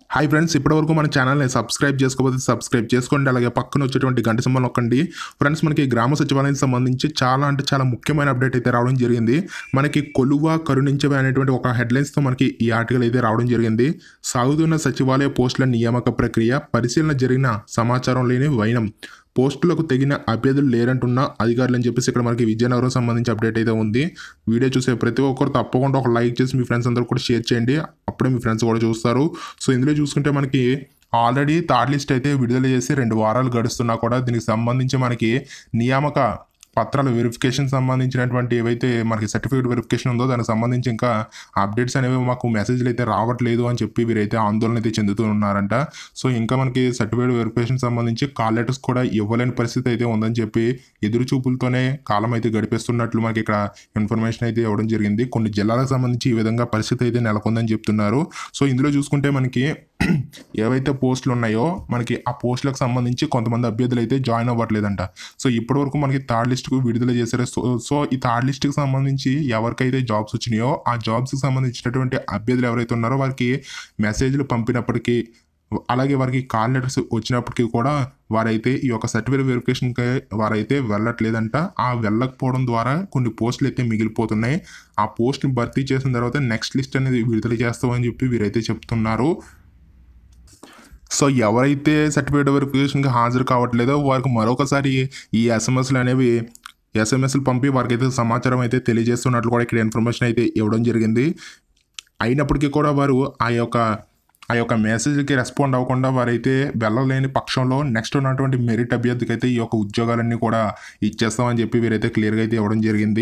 hi friends ఇప్పటివరకు మన ఛానల్ని సబ్స్క్రైబ్ చేసుకోకపోతే సబ్స్క్రైబ్ చేసుకోండి అలాగే పక్కన వచ్చేటువంటి గంట సింబల్ నొక్కండి ఫ్రెండ్స్ మనకి గ్రామ సచివాలయానికి సంబంధించి చాలా అంటే చాలా ముఖ్యమైన అప్డేట్ అయితే రావడం జరిగింది మనకి కొలువ కరుణించవే అనేటువంటి ఒక హెడ్లైన్స్తో మనకి ఈ ఆర్టికల్ అయితే రావడం జరిగింది సాగుతున్న సచివాలయ పోస్టుల నియామక ప్రక్రియ పరిశీలన జరిగిన సమాచారం లేని వైనం పోస్టులకు తగిన అభ్యర్థులు లేరంటున్న అధికారులు అని చెప్పేసి ఇక్కడ మనకి విజయనగరం సంబంధించి అప్డేట్ అయితే ఉంది వీడియో చూసే ప్రతి ఒక్కరు తప్పకుండా ఒక లైక్ చేసి మీ ఫ్రెండ్స్ అందరూ కూడా షేర్ చేయండి అప్పుడే మీ ఫ్రెండ్స్ కూడా చూస్తారు సో ఇందులో చూసుకుంటే మనకి ఆల్రెడీ థర్డ్ లిస్ట్ అయితే విడుదల చేసి రెండు వారాలు గడుస్తున్నా కూడా దీనికి సంబంధించి మనకి నియామక పత్రాల వెరిఫికేషన్ సంబంధించినటువంటి ఏవైతే మనకి సర్టిఫికేట్ వెరిఫికేషన్ ఉందో దానికి సంబంధించి ఇంకా అప్డేట్స్ అనేవి మాకు మెసేజ్లు అయితే రావట్లేదు అని చెప్పి వీరైతే ఆందోళన అయితే చెందుతూ ఉన్నారంట సో ఇంకా మనకి సర్టిఫికేట్ వెరిఫికేషన్ సంబంధించి కాల్ లెటర్స్ కూడా ఇవ్వలేని పరిస్థితి అయితే ఉందని చెప్పి ఎదురు చూపులతోనే కాలం అయితే గడిపేస్తున్నట్లు మనకి ఇక్కడ ఇన్ఫర్మేషన్ అయితే ఇవ్వడం జరిగింది కొన్ని జిల్లాలకు సంబంధించి ఈ విధంగా పరిస్థితి అయితే నెలకొందని చెప్తున్నారు సో ఇందులో చూసుకుంటే మనకి ఏవైతే పోస్టులు ఉన్నాయో మనకి ఆ పోస్టులకు సంబంధించి కొంతమంది అభ్యర్థులు అయితే జాయిన్ అవ్వట్లేదంట సో ఇప్పటివరకు మనకి థర్డ్ లిస్ట్కు విడుదల చేశారు సో సో ఈ థర్డ్ లిస్ట్కి సంబంధించి ఎవరికైతే జాబ్స్ వచ్చినాయో ఆ జాబ్స్కి సంబంధించినటువంటి అభ్యర్థులు ఎవరైతే ఉన్నారో వారికి మెసేజ్లు పంపినప్పటికీ అలాగే వారికి కాల్ లెటర్స్ వచ్చినప్పటికీ కూడా వారైతే ఈ యొక్క సర్టిఫికేట్ వెరిఫికేషన్కి వారైతే వెళ్ళట్లేదంట ఆ వెళ్ళకపోవడం ద్వారా కొన్ని పోస్టులు అయితే మిగిలిపోతున్నాయి ఆ పోస్ట్ని భర్తీ చేసిన తర్వాత నెక్స్ట్ లిస్ట్ అనేది విడుదల చేస్తామని చెప్పి వీరైతే చెప్తున్నారు సో ఎవరైతే సర్టిఫికేట్ వెరిఫికేషన్కి హాజరు కావట్లేదో వారికి మరొకసారి ఈ ఎస్ఎంఎస్లు అనేవి ఎస్ఎంఎస్లు పంపి వారికి అయితే సమాచారం అయితే తెలియజేస్తున్నట్లు కూడా ఇక్కడ ఇన్ఫర్మేషన్ అయితే ఇవ్వడం జరిగింది అయినప్పటికీ కూడా వారు ఆ యొక్క ఆ యొక్క మెసేజ్కి రెస్పాండ్ అవ్వకుండా వారైతే వెళ్ళలేని పక్షంలో నెక్స్ట్ ఉన్నటువంటి మెరిట్ అభ్యర్థికి అయితే ఈ యొక్క ఉద్యోగాలన్నీ కూడా ఇచ్చేస్తామని చెప్పి వీరైతే క్లియర్గా అయితే ఇవ్వడం జరిగింది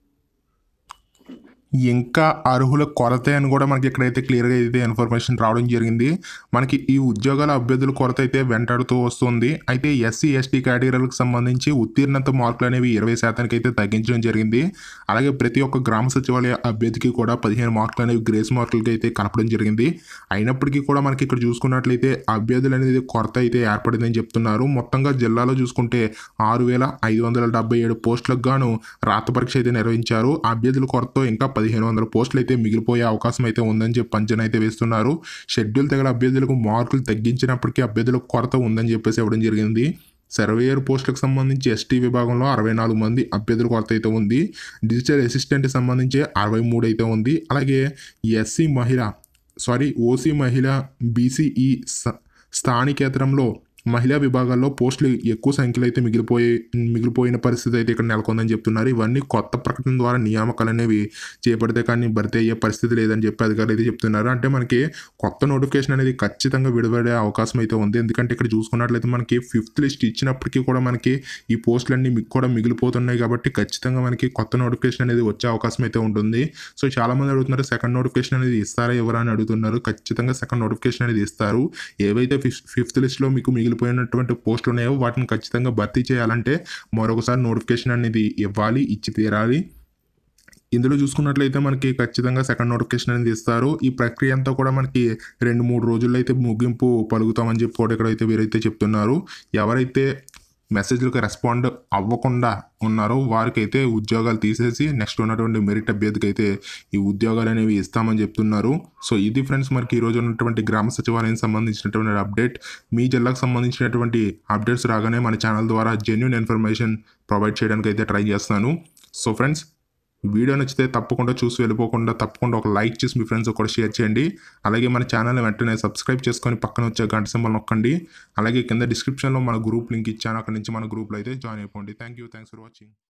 ఇంకా అర్హుల కొరత అని కూడా మనకి ఇక్కడైతే క్లియర్గా అయితే ఇన్ఫర్మేషన్ రావడం జరిగింది మనకి ఈ ఉద్యోగాల అభ్యర్థుల కొరత అయితే వెంటాడుతూ వస్తుంది అయితే ఎస్సీ ఎస్టీ కేటగిరీలకు సంబంధించి ఉత్తీర్ణత మార్కులు అనేవి ఇరవై శాతానికి అయితే తగ్గించడం జరిగింది అలాగే ప్రతి ఒక్క గ్రామ సచివాలయ అభ్యర్థికి కూడా పదిహేను మార్కులు అనేవి గ్రేస్ మార్కులకి అయితే కలపడం జరిగింది అయినప్పటికీ కూడా మనకి ఇక్కడ చూసుకున్నట్లయితే అభ్యర్థులు అనేది కొరత అయితే ఏర్పడిందని చెప్తున్నారు మొత్తంగా జిల్లాలో చూసుకుంటే ఆరు వేల ఐదు వందల డెబ్బై ఏడు పోస్టులకు గాను రాత పరీక్ష అయితే నిర్వహించారు అభ్యర్థుల కొరతతో ఇంకా పదిహేను వందల పోస్టులు అయితే మిగిలిపోయే అవకాశం అయితే ఉందని చెప్పి అంచనా అయితే వేస్తున్నారు షెడ్యూల్ తగిన అభ్యర్థులకు మార్కులు తగ్గించినప్పటికీ అభ్యర్థులకు కొరత ఉందని చెప్పేసి ఇవ్వడం జరిగింది సర్వేయర్ పోస్టులకు సంబంధించి ఎస్టీ విభాగంలో అరవై నాలుగు మంది అభ్యర్థుల కొరత అయితే ఉంది డిజిటల్ అసిస్టెంట్ సంబంధించి అరవై మూడు అయితే ఉంది అలాగే ఎస్సీ మహిళ సారీ ఓసీ మహిళ బీసీఈ స్థానికేతరంలో మహిళా విభాగాల్లో పోస్టులు ఎక్కువ సంఖ్యలో అయితే మిగిలిపోయి మిగిలిపోయిన పరిస్థితి అయితే ఇక్కడ నెలకొందని చెప్తున్నారు ఇవన్నీ కొత్త ప్రకటన ద్వారా నియామకాలు అనేవి చేపడితే కానీ భర్తీ అయ్యే పరిస్థితి లేదని చెప్పి అధికారులు అయితే చెప్తున్నారు అంటే మనకి కొత్త నోటిఫికేషన్ అనేది ఖచ్చితంగా విడుదలడే అవకాశం అయితే ఉంది ఎందుకంటే ఇక్కడ చూసుకున్నట్లయితే మనకి ఫిఫ్త్ లిస్ట్ ఇచ్చినప్పటికీ కూడా మనకి ఈ పోస్టులన్నీ మీకు కూడా మిగిలిపోతున్నాయి కాబట్టి ఖచ్చితంగా మనకి కొత్త నోటిఫికేషన్ అనేది వచ్చే అవకాశం అయితే ఉంటుంది సో చాలామంది అడుగుతున్నారు సెకండ్ నోటిఫికేషన్ అనేది ఇస్తారా ఎవరా అని అడుగుతున్నారు ఖచ్చితంగా సెకండ్ నోటిఫికేషన్ అనేది ఇస్తారు ఏవైతే ఫిఫ్త్ లిస్ట్లో మీకు మిగిలి మిగిలిపోయినటువంటి పోస్టులు ఉన్నాయో వాటిని ఖచ్చితంగా భర్తీ చేయాలంటే మరొకసారి నోటిఫికేషన్ అనేది ఇవ్వాలి ఇచ్చి తీరాలి ఇందులో చూసుకున్నట్లయితే మనకి ఖచ్చితంగా సెకండ్ నోటిఫికేషన్ అనేది ఇస్తారు ఈ ప్రక్రియ అంతా కూడా మనకి రెండు మూడు రోజుల్లో అయితే ముగింపు పలుకుతామని చెప్పి కూడా ఇక్కడైతే వీరైతే చెప్తున్నారు ఎవరైతే మెసేజ్లకు రెస్పాండ్ అవ్వకుండా ఉన్నారో వారికైతే ఉద్యోగాలు తీసేసి నెక్స్ట్ ఉన్నటువంటి మెరిట్ అభ్యర్థికి అయితే ఈ ఉద్యోగాలు అనేవి ఇస్తామని చెప్తున్నారు సో ఇది ఫ్రెండ్స్ మనకి ఈరోజు ఉన్నటువంటి గ్రామ సచివాలయం సంబంధించినటువంటి అప్డేట్ మీ జిల్లాకు సంబంధించినటువంటి అప్డేట్స్ రాగానే మన ఛానల్ ద్వారా జెన్యున్ ఇన్ఫర్మేషన్ ప్రొవైడ్ చేయడానికి అయితే ట్రై చేస్తాను సో ఫ్రెండ్స్ వీడియో నచ్చితే తప్పకుండా చూసి వెళ్ళిపోకుండా తప్పకుండా ఒక లైక్ చేసి మీ ఫ్రెండ్స్ కూడా షేర్ చేయండి అలాగే మన ఛానల్ వెంటనే సబ్స్క్రైబ్ చేసుకొని పక్కన వచ్చే గంట సింబల్ నొక్కండి అలాగే కింద డిస్క్రిప్షన్లో మన గ్రూప్ లింక్ ఇచ్చాను అక్కడ నుంచి మన గ్రూప్లో అయితే జాయిన్ అయిపోండి thank you thanks for watching